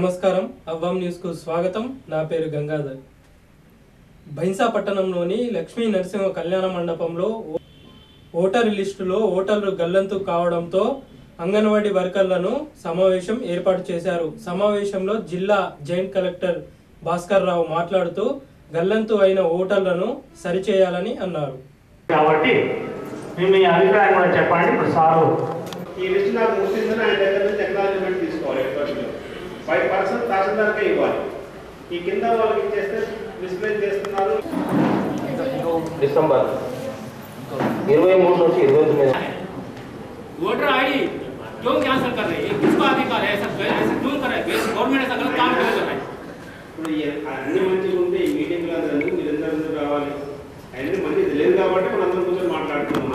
నమస్కారం అవ్వం న్యూస్కు స్వాగతం నా పేరు గంగాధర్ భైంసా పట్టణంలోని లక్ష్మీ నరసింహ కళ్యాణ మండపంలో ఓ- ఓటరు లిస్టులో ఓటర్లు గల్లంతు కావడంతో అంగన్వాడీ వర్కర్లను సమావేశం ఏర్పాటు చేశారు సమావేశంలో జిల్లా జాయింట్ కలెక్టర్ భాస్కర్ రావు మాట్లాడుతూ గల్లంతు అయిన ఓటర్లను సరిచేయాలని అన్నారు కాబట్టి మీ మీ అభిప్రాయం కూడా చెప్పండి ఇప్పుడు సారు ఈ లిస్ట్ నాకు ముట్టిందని ఆయన దగ్గర నుంచి అక్నాలజ్మెంట్ తీసుకోవాలి ఎప్పటిలో ఫైవ్ పర్సెంట్ తహసీల్దార్కే ఇవ్వాలి ఈ కింద వాళ్ళకి ఇచ్చేస్తే మిస్ప్లేస్ చేస్తున్నారు డిసెంబర్ ఇరవై మూడు నుంచి ఇరవై తొమ్మిది वोटर आईडी क्यों कैंसिल कर रहे हैं ये किसका अधिकार है ऐसा ऐसा क्यों कर रहे हैं गवर्नमेंट ऐसा गलत काम क्यों कर रहा है ఇప్పుడు ఈ అన్ని మంచిగా ఉంటే ఈ మీటింగ్లు అందరూ ఎందుకు మీరు అందరూ ఎందుకు రావాలి అన్ని మంచి ఇది లేదు కాబట్టి మనం అందరం కూర్చొని మాట్లాడుతున్నాం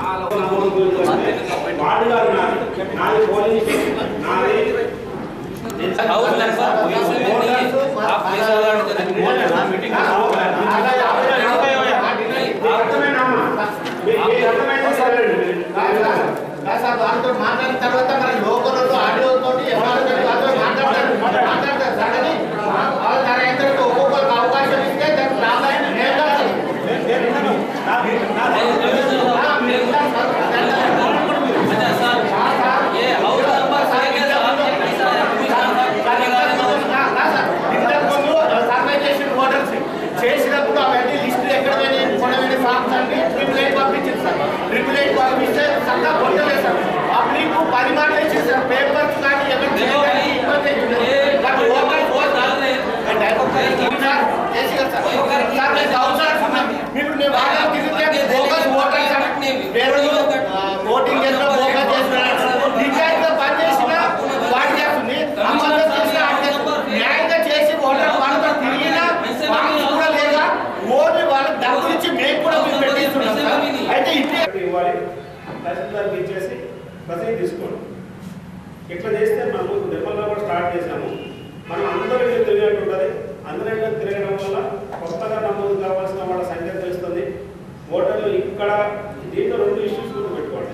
వాడు కాదు నాది నాది పోలింగ్ స్టేషన్. నాది हाउस मेंबर पैसे में नहीं है आप पैसा लगा मीटिंग అర్థమేనమ్మా? మీకు ఏ అర్థమైందో సరేనండి. వాళ్ళతో మాట్లాడిన తర్వాత మన లోకల్ ఆడియో తోటి ఎవరితో వాళ్ళతో మాట్లాడతారు మాట్లాడతారు సడని వాళ్ళ తన ఎంతటి ఒక్కొక్కరికి అవకాశం ఇస్తే దానికి రామాయణ నేను కాదు. अच्छा सर ये हाउस मेंबर से कैसे आपने पैसा ఇంతకుముందు సర్వే చేసిన ఓటర్స్ చేసినప్పుడు అవన్నీ లిస్టు ఎక్కడ పోయినాయి కొనమైన ఫామ్స్ అన్ని ట్రిపుల్ ఎయిట్ పంపించింది సార్ ట్రిపుల్ ఎయిట్ పంపిస్తే చక్కగా కొట్టలేదు సార్ పబ్లిక్ పది మాటలు ఇచ్చింది సార్ పేపర్స్ కానీ ఎవరు చేయడానికి ఇబ్బంది అవుతుంది. కానీ ఓపెన్ ఫోన్ डाल रहे हैं సార్, కేసీ గారు సార్. సార్, నేను కౌన్సిలర్ సార్. మీరు నేను బాగా తిరిగితే బోగస్ ఓటర్స్ అని వేరే ఆ, ఓటింగ్ చేసిన బోగస్ చేసిన నిజాయితీగా పనిచేసిన వాడు చేస్తుంది అమలు చేసిన ఆడు చేస్తుంది. న్యాయంగా చేసి ఓటర్ వాళ్ళతో తిరిగినా వాళ్ళకి కూడా లేదా ఓన్లీ వాళ్ళకి డబ్బులు ఇచ్చి మేము కూడా మీరు పెట్టిస్తున్నాం సార్. అయితే ఇట్లే ఇవ్వాలి తహసీల్దార్కి ఇచ్చేసి రసీదు తీసుకోండి ఇట్లా చేస్తే మనము నిర్మల్లో కూడా స్టార్ట్ చేసాము మనం అందరూ ఇల్లు తిరిగినట్టు ఉంటుంది అందరూ ఇల్లు తిరగడం వల్ల కొత్తగా నమోదు కావాల్సిన వాళ్ళ సంఖ్య తెలుస్తుంది ఓటర్లు ఇక్కడ దీంట్లో రెండు ఇష్యూస్ గుర్తు పెట్టుకోండి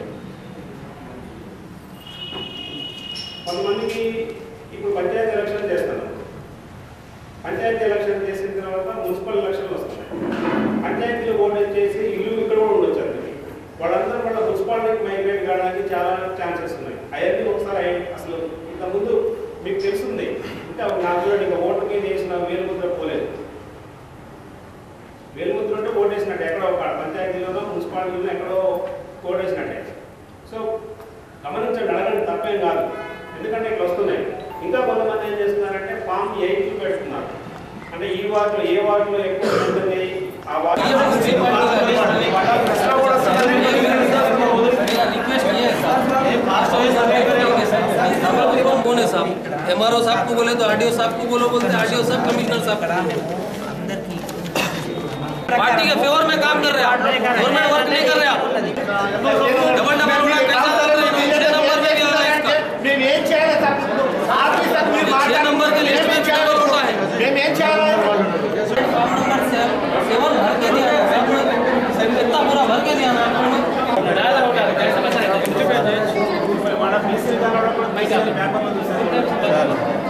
కొంతమందికి ఇప్పుడు పంచాయతీ ఎలక్షన్ చేస్తున్నాం పంచాయతీ ఎలక్షన్ చేసిన తర్వాత మున్సిపల్ ఎలక్షన్లు వస్తున్నాయి పంచాయతీలో ఓటు చేసి ఇల్లు ఇక్కడ కూడా ఉండొచ్చు అందరికి వాళ్ళందరూ వాళ్ళ మున్సిపాలిటీకి మైగ్రేట్ కావడానికి చాలా ఛాన్సెస్ ఉన్నాయి అవన్నీ ఒకసారి అయ్యి- అసలు ఇంతకుముందు మీకు తెలుస్తుంది ఇంకా నాకు చూడండి ఇంకా ఓటుకి వేసిన వేలుముద్ర పోలేదు వేలుముద్ర అంటే ఓటేసినట్టే ఎక్కడో ఒక పంచాయతీలోనో మున్సిపాలిటీలోనో ఎక్కడో ఓటేసినట్టే సో గమనించండి అడగండి తప్పేం కాదు ఎందుకంటే ఇట్లా వస్తున్నాయి ఇంకా కొంతమంది ఏం చేస్తున్నారంటే ఫామ్ ఎయిట్ పెడుతున్నారు అంటే ఈ వార్డులో ఏ వార్డులో ఎక్కువ ఉంటుంది ఆ रिक्वेस्ट किया है सर कौन कौन है साहब एमआरओ साहब को बोले तो आरडीओ साहब को बोलो बोलते आरडीओ साहब कमिश्नर साहब पार्टी के फेवर में काम कर रहे हैं आप गवर्नमेंट वर्क नहीं कर रहे आप डबल डबल उड़ा कैसा कर रहे हैं छह नंबर पे भी आ रहा है इसका మేము ఏం చేయాలి సార్ ఆఫీసర్ మీరు छह नंबर के लिस्ट में छह नंबर उड़ा है మేము ఏం చేయాలి फॉर्म नंबर से सेवन भर के दिया है इतना पूरा भर के दिया ना మన బీసీ విధానంలో కూడా బీసీ పేపర్లో చూసారు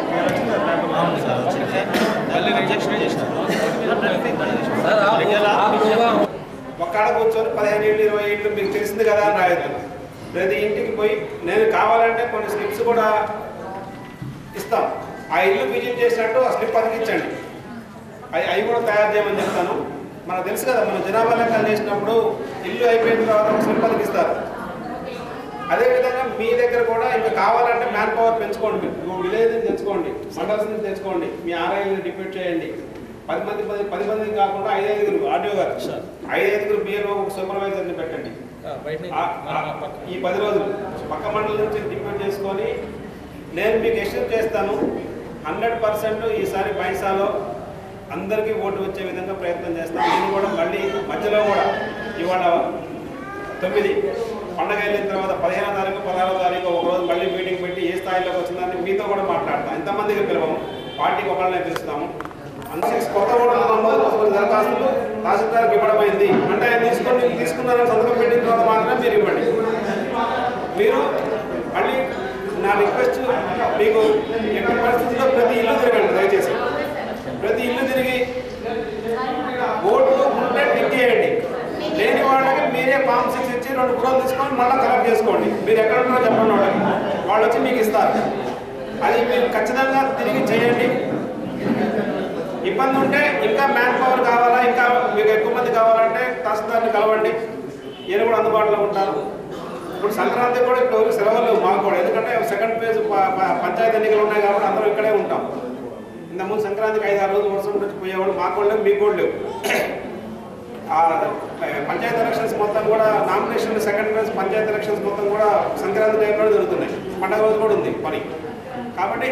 सर आप आप लोग ఒక్కడ కూర్చొని పదిహేను ఏళ్ళు ఇరవై ఏళ్ళు మీకు తెలిసింది కదా అని రాయొద్దు ప్రతి ఇంటికి పోయి నేను కావాలంటే కొన్ని స్లిప్స్ కూడా ఇస్తాం ఆ ఇల్లు విజిట్ చేసినట్టు ఆ స్లిప్ అతికించండి అవి అవి కూడా తయారు చేయమని చెప్తాను మనకు తెలుసు కదా మనం జనాభా లెక్కలు చేసినప్పుడు ఇల్లు అయిపోయిన తర్వాత ఒక స్లిప్ అతికిస్తారు అదేవిధంగా మీ దగ్గర కూడా ఇంకా కావాలంటే మ్యాన్ పవర్ పెంచుకోండి మీరు విలేజ్ నుంచి తెచ్చుకోండి మండల్స్ నుంచి తెచ్చుకోండి మీ ఆర్ఐని డిప్యూట్ చేయండి పది మంది పది పది మంది కాకుండా ఐదు ఐదుగురు ఆర్డీఓ గారు ఐదు ఐదుగురు బిఎల్ఓ ఒక సూపర్వైజర్ని పెట్టండి ఆ- ఆ- ఈ పది రోజులు పక్క మండలం నుంచి డిప్యూట్ చేసుకొని నేను మీకు ఎక్స్టెండ్ చేస్తాను హండ్రెడ్ పర్సెంట్ ఈసారి పైసాలో అందరికీ ఓటు వచ్చే విధంగా ప్రయత్నం చేస్తాను నేను కూడా మళ్ళీ మధ్యలో కూడా ఇవాళ తొమ్మిది పండగ వెళ్ళిన తర్వాత పదిహేనో తారీఖు పదహారో తారీఖు ఒక రోజు మళ్ళీ మీటింగ్ పెట్టి ఏ స్థాయిలోకి వచ్చిందని మీతో కూడా మాట్లాడతాం ఎంతమందికి పిలవము పార్టీకి ఒకళ్ళనే పిలుస్తాము అన్సిక్స్ కొత్త ఓటర్ల నమోదు కోసం దరఖాస్తులు తహసీల్దార్కి ఇవ్వడమైంది అంటే ఆయన తీసుకొని తీసుకున్నారని సంతకం పెట్టిన తర్వాత మాత్రమే మీరు ఇవ్వండి మీరు మళ్ళీ నా రిక్వెస్ట్ మీకు ఎట్టి పరిస్థితుల్లో ప్రతి ఇల్లు తిరగండి దయచేసి ప్రతి ఇల్లు తిరిగి ఓటు ఉంటే టిక్ చేయండి లేని వాళ్ళకి మీరే ఫామ్ సిక్స్ ఇచ్చి రెండు ఫోటోలు తీసుకొని మళ్ళీ కలెక్ట్ చేసుకోండి మీరు ఎక్కడ ఉన్నారో చెప్పండి వాళ్ళకి వాళ్ళు వచ్చి మీకు ఇస్తారు అది మీరు ఖచ్చితంగా తిరిగి చేయండి ఇబ్బంది ఉంటే ఇంకా మ్యాన్ పవర్ కావాలా ఇంకా మీకు ఎక్కువ మంది కావాలంటే తహసీల్దార్ని కలవండి ఈయన కూడా అందుబాటులో ఉంటారు ఇప్పుడు సంక్రాంతి కూడా ఇప్పుడు ఎవరికి సెలవులు లేవు మాకు కూడా ఎందుకంటే సెకండ్ ఫేజ్ ప- ప- పంచాయతీ ఎన్నికలు ఉన్నాయి కాబట్టి అందరం ఇక్కడే ఉంటాం ఇంతకుముందు సంక్రాంతికి ఐదు ఆరు రోజులు వర్షం నుంచి పోయేవాడు మాకు కూడా లేవు మీకు కూడా లేవు ఆ పంచాయతీ ఎలక్షన్స్ మొత్తం కూడా nomination second phase panchayat elections మొత్తం కూడా సంక్రాంతి టైంలో జరుగుతున్నాయి పండగ రోజు కూడా ఉంది పని కాబట్టి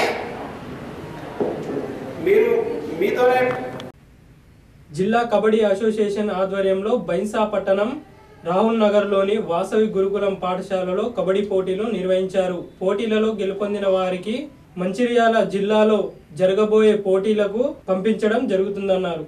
మీరు మీతోనే జిల్లా కబడ్డీ అసోసియేషన్ ఆధ్వర్యంలో బైన్సా పట్టణం రాహుల్ నగర్లోని వాసవి గురుకులం పాఠశాలలో కబడ్డీ పోటీలు నిర్వహించారు పోటీలలో గెలుపొందిన వారికి మంచిర్యాల జిల్లాలో జరగబోయే పోటీలకు పంపించడం జరుగుతుందన్నారు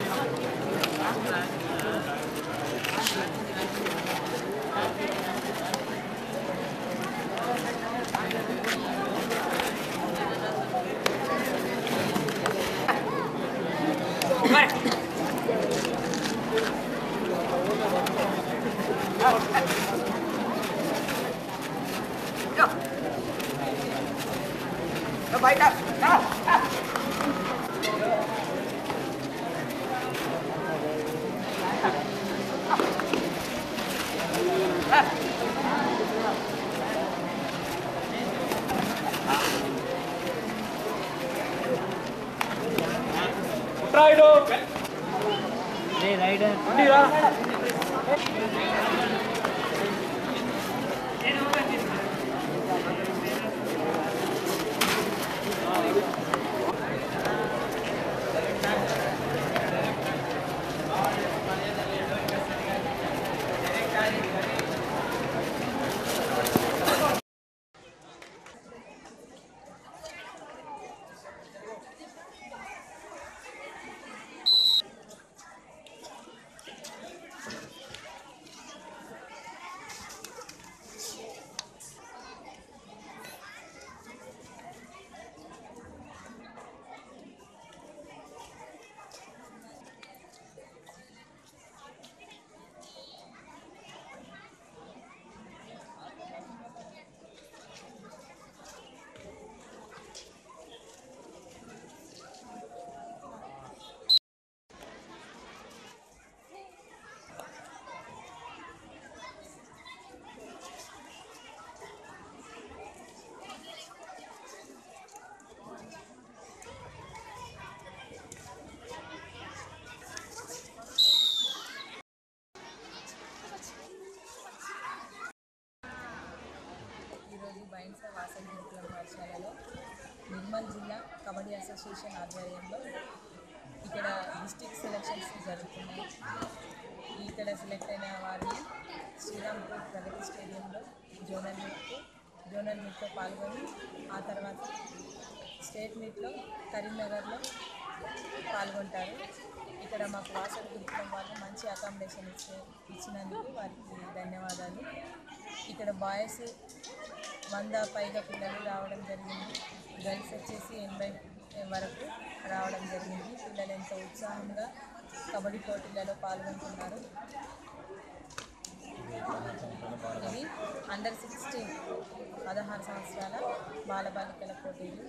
ఈరోజు బైన్స వాసవి గురుకులం పాఠశాలలో నిర్మల్ జిల్లా కబడ్డీ అసోసియేషన్ ఆధ్వర్యంలో ఇక్కడ డిస్టిక్ సెలక్షన్స్ జరుగుతున్నాయి ఇక్కడ సెలెక్ట్ అయిన వారిని శ్రీరాంపూర్ ప్రగతి స్టేడియంలో జోనల్ మీట్కు జోనల్ మీట్లో పాల్గొని ఆ తర్వాత స్టేట్ మీట్లో కరీంనగర్లో పాల్గొంటారు ఇక్కడ మాకు వాసవి గురుకులం వాళ్ళు మంచి అకామిడేషన్ ఇచ్చే ఇచ్చినందుకు వారికి ధన్యవాదాలు ఇక్కడ బాయ్స్ వంద పైగా పిల్లలు రావడం జరిగింది గర్ల్స్ వచ్చేసి ఎనభై వరకు రావడం జరిగింది పిల్లలు ఎంతో ఉత్సాహంగా కబడ్డీ పోటీలలో పాల్గొంటున్నారు ఇది అండర్ సిక్స్టీన్ పదహారు సంవత్సరాల బాలబాలికల పోటీలు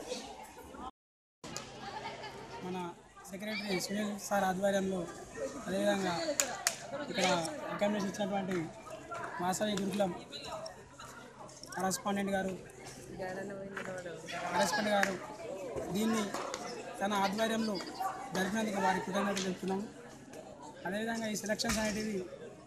మన సెక్రటరీ సునీల్ సార్ ఆధ్వర్యంలో అదేవిధంగా ఇక్కడ అకామిడేషన్ ఇచ్చినటువంటి వాసవి గురుకులం కరస్పాండెంట్ గారు కరస్పాండెంట్ గారు దీన్ని తన ఆధ్వర్యంలో జరిపినందుకు వారి కృతజ్ఞతలు చెప్తున్నాము అదేవిధంగా ఈ సెలక్షన్స్ అనేటివి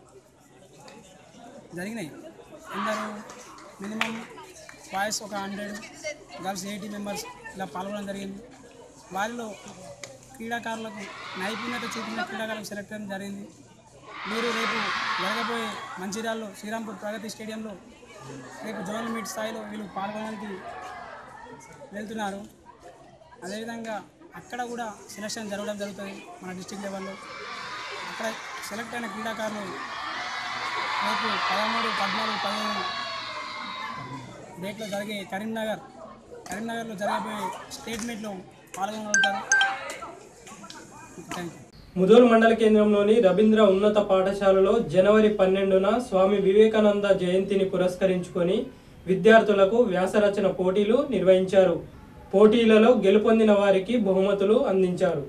జరిగినాయి అందరూ మినిమం బాయ్స్ ఒక హండ్రెడ్ గర్ల్స్ ఎయిటీ మెంబర్స్ ఇలా పాల్గొనడం జరిగింది వారిలో క్రీడాకారులకు నైపుణ్యత చూపిన క్రీడాకారులకు సెలెక్ట్ చేయడం జరిగింది మీరు రేపు జరగబోయే మంచిర్యాలలో శ్రీరాంపూర్ ప్రగతి స్టేడియంలో రేపు జోనల్ మీట్ స్థాయిలో వీళ్ళు పాల్గొనడానికి వెళ్తున్నారు అదేవిధంగా అక్కడ కూడా సెలక్షన్ జరగడం జరుగుతుంది మన డిస్టిక్ లెవెల్లో అక్కడ సెలెక్ట్ అయిన క్రీడాకారులు రేపు పదమూడు పద్నాలుగు పదిహేను రేట్లో జరిగే కరీంనగర్ కరీంనగర్లో జరగబోయే స్టేట్ మీట్లో పాల్గొనగలుగుతారు థ్యాంక్ యూ ముదోల్ మండల కేంద్రంలోని రవీంద్ర ఉన్నత పాఠశాలలో జనవరి పన్నెండున స్వామి వివేకానంద జయంతిని పురస్కరించుకొని విద్యార్థులకు వ్యాసరచన పోటీలు నిర్వహించారు పోటీలలో గెలుపొందిన వారికి బహుమతులు అందించారు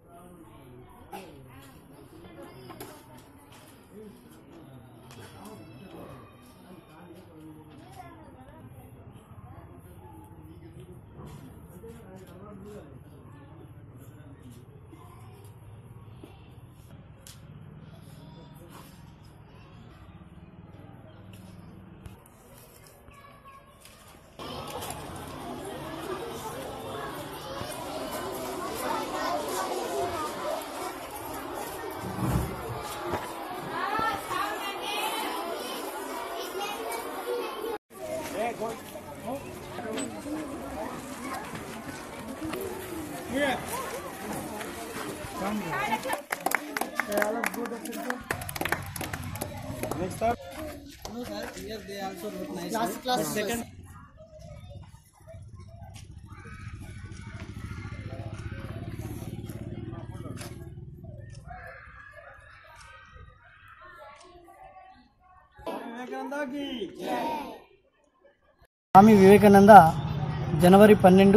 స్వామి వివేకానంద జనవరి పన్నెండు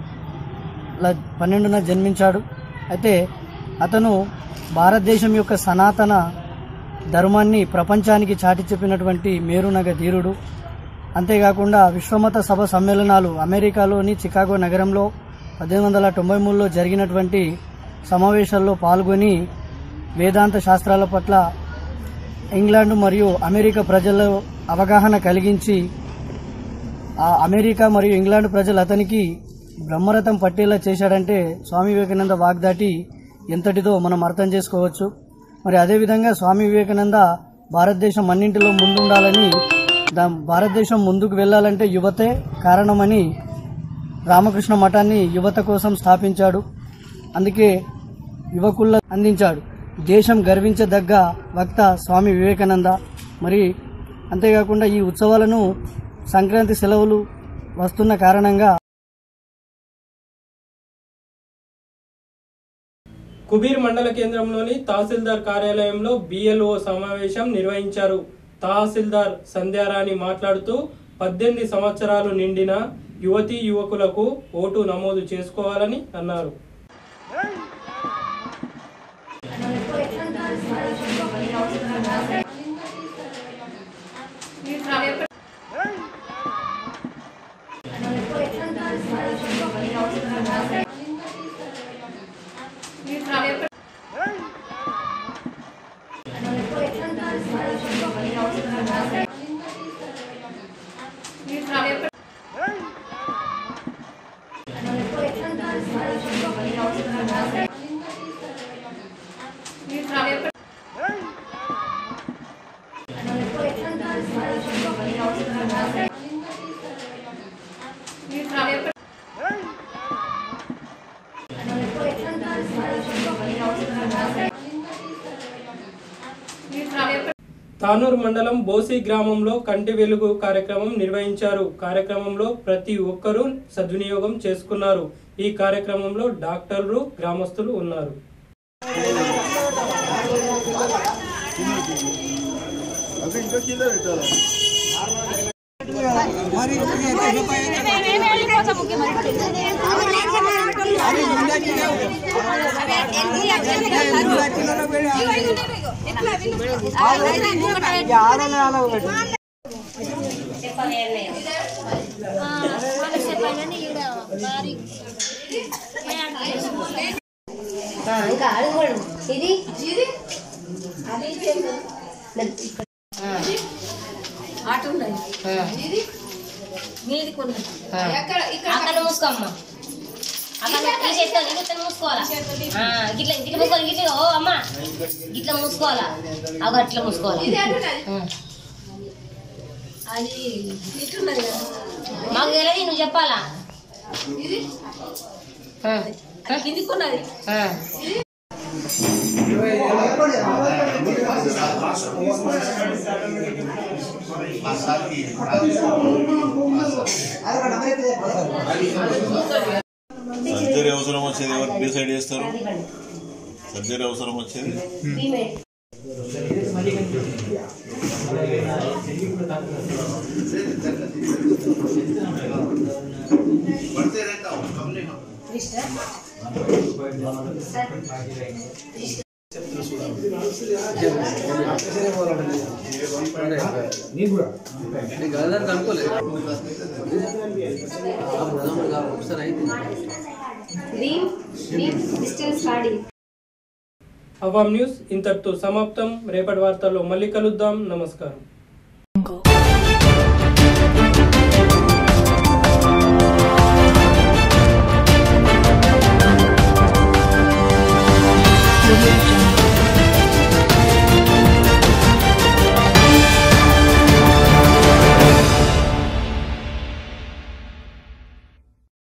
ల- పన్నెండున జన్మించాడు అయితే అతను భారతదేశం యొక్క సనాతన ధర్మాన్ని ప్రపంచానికి చాటి చెప్పినటువంటి మేరునగ ధీరుడు అంతేకాకుండా విశ్వమత సభ సమ్మేళనాలు అమెరికాలోని చికాగో నగరంలో పద్దెనిమిది వందల తొంభై మూడులో జరిగినటువంటి సమావేశాల్లో పాల్గొని వేదాంత శాస్త్రాల పట్ల ఇంగ్లాండ్ మరియు అమెరికా ప్రజల్లో అవగాహన కలిగించి ఆ అమెరికా మరియు ఇంగ్లాండ్ ప్రజలు అతనికి బ్రహ్మరథం పట్టేలా చేశాడంటే స్వామి వివేకానంద వాగ్దాటి ఎంతటిదో మనం అర్థం చేసుకోవచ్చు మరి అదేవిధంగా స్వామి వివేకానంద భారతదేశం అన్నింటిలో ముందుండాలని దా భారతదేశం ముందుకు వెళ్ళాలంటే యువతే కారణమని రామకృష్ణ మఠాన్ని యువత కోసం స్థాపించాడు అందుకే యువకుల అందించాడు దేశం గర్వించదగ్గ వక్త స్వామి వివేకానంద మరి అంతేకాకుండా ఈ ఉత్సవాలను సంక్రాంతి సెలవులు వస్తున్న కారణంగా కుబీర్ మండల కేంద్రంలోని తహసీల్దార్ కార్యాలయంలో బిఎల్ఓ సమావేశం నిర్వహించారు తహసీల్దార్ సంధ్యారాణి మాట్లాడుతూ పద్దెనిమిది సంవత్సరాలు నిండిన యువతీ యువకులకు ఓటు నమోదు చేసుకోవాలని అన్నారు తానూరు మండలం బోసి గ్రామంలో కంటి వెలుగు కార్యక్రమం నిర్వహించారు కార్యక్రమంలో ప్రతి ఒక్కరూ సద్వినియోగం చేసుకున్నారు ఈ కార్యక్రమంలో డాక్టర్లు గ్రామస్తులు ఉన్నారు ఇంకా అడగడు ఇది అటు ఉన్నది మీది కొన్ని అక్కడ మూసుకోమ్మా అక్కడ ఈ చేతితో ఈ చేతితో మూసుకోవాలా ఆ, గిట్ల గిట్ల మూసుకోవాలి గిట్ల ఓ అమ్మ గిట్ల మూసుకోవాలా అగో అట్లా మూసుకోవాలి ఆ. అది ఇటున్నది మాకు తెలియదు నువ్వు చెప్పాలా కిందికున్నది సర్జరీ అవసరం వచ్చేది ఎవరు డిసైడ్ చేస్తారు సర్జరీ అవసరం వచ్చేది అవామ్ న్యూస్ ఇంతటితో సమాప్తం రేపటి వార్తల్లో మళ్ళీ కలుద్దాం నమస్కారం